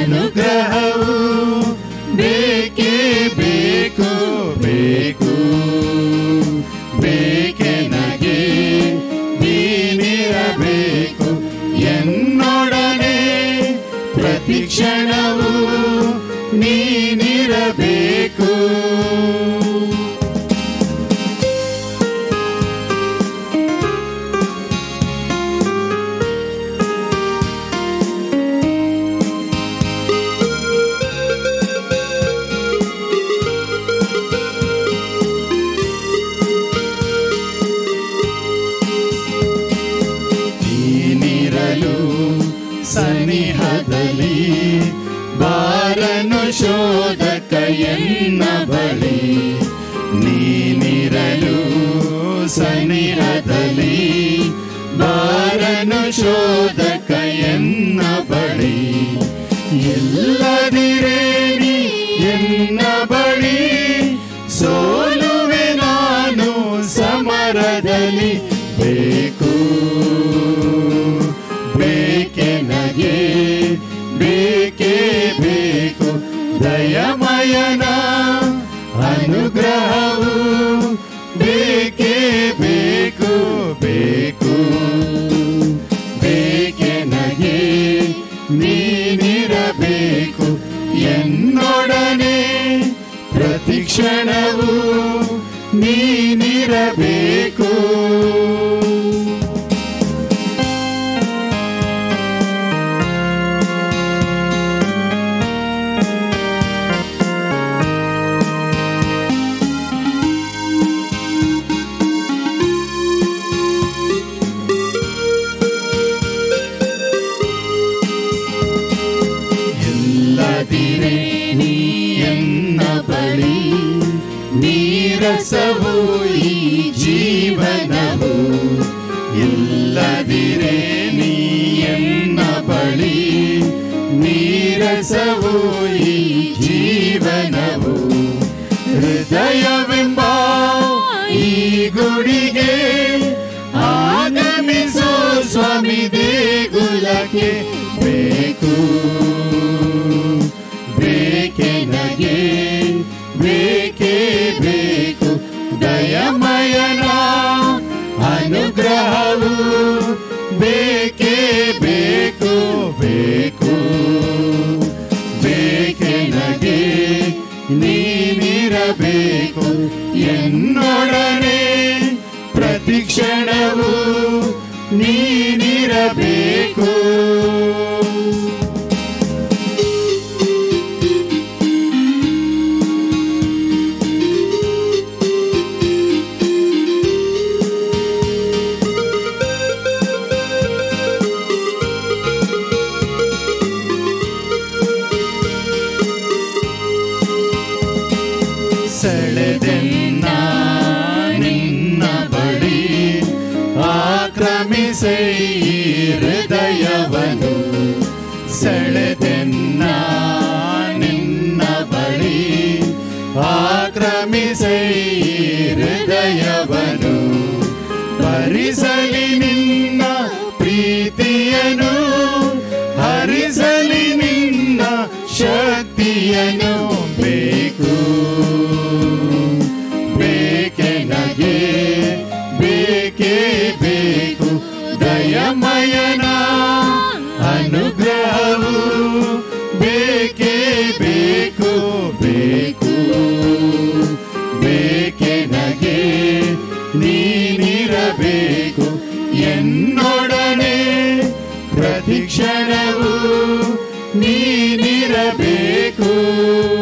ಅನುಗ್ರಹವು ಬೇಕೇ ಬೇಕು ಬೇಕು ಬೇಕೆನಗೆ ನೀನಿರಬೇಕು ಎನ್ನೊಡನೆ ಪ್ರತಿ ಕ್ಷಣವು ನೀನಿರಬೇಕು ನೀನಿರಲು ಸನಿಹದಲ್ಲಿ ಬಾರನು ಶೋಧಕ ಎನ್ನ ಬಳಿ ನೀನಿರಲು ಸನಿಹದಲ್ಲಿ ಬಾರನು ಶೋಧಕ ಎನ್ನ ಬಳಿ ಎಲ್ಲದಿರೇ ನೀ ಎನ್ನ ಬಳಿ ಸೋಲುವೆ ನಾನು ಸಮರದಲ್ಲಿ ಬೇಕು ಬೇಕೆನಗೆ ಬೇಕೇ ಬೇಕು ದಯಮಯನ ಅನುಗ್ರಹವು ಬೇಕೇ ಬೇಕು ಬೇಕು ಬೇಕೆನಗೆ ನೀನಿರಬೇಕು ಎನ್ನೊಡನೆ ಪ್ರತಿ ಕ್ಷಣವು ನೀನಿರಬೇಕು ಎಲ್ಲದಿರೆ ನೀ ಎನ್ನ ಬಳಿ ನೀರಸವು ಈ ಜೀವನವು ಎಲ್ಲದಿರೆ ನೀ ಎನ್ನ ಬಳಿ ನೀರಸವು ಈ ಜೀವನವು ಹೃದಯವೆಂಬ ಈ ಗುಡಿಗೆ ಆಗಮಿಸೋ ಸ್ವಾಮಿ ದೇಗುಲಕ್ಕೆ ಬೇಕು ಬೇಕೆನಗೆ ಬೇಕೇ ಬೇಕು ದಯಮಯನ ಅನುಗ್ರಹವು ಬೇಕೇ ಬೇಕು ಬೇಕು ಬೇಕೆನಗೆ ನೀನಿರಬೇಕು ಎನ್ನೊಡನೆ ಪ್ರತಿ ಕ್ಷಣವು ನೀನಿರಬೇಕು ಸೆಳೆದೆನ್ನ ನಿನ್ನ ಬಳಿ ಆಕ್ರಮಿಸೆ ಈ ಹೃದಯವನು ಸೆಳೆದೆನ್ನ ನಿನ್ನ ಬಳಿ ಆಕ್ರಮಿಸೆ ಈ ಹೃದಯವನು ಭರಿಸಲಿ ನಿನ್ನ ಪ್ರೀತಿಯನು ಹರಿಸಲಿ ನಿನ್ನ ಶಕ್ತಿಯನು ಬೇಕು ಬೇಕೆನಗೆ ಬೇಕೇ ಬೇಕು ದಯಮಯನ ಅನುಗ್ರಹವು ಬೇಕೇ ಬೇಕು ಬೇಕು ಬೇಕೆನಗೆ ನೀನಿರಬೇಕು ಎನ್ನೊಡನೆ ಪ್ರತಿ ಕ್ಷಣವು ನೀನಿರಬೇಕು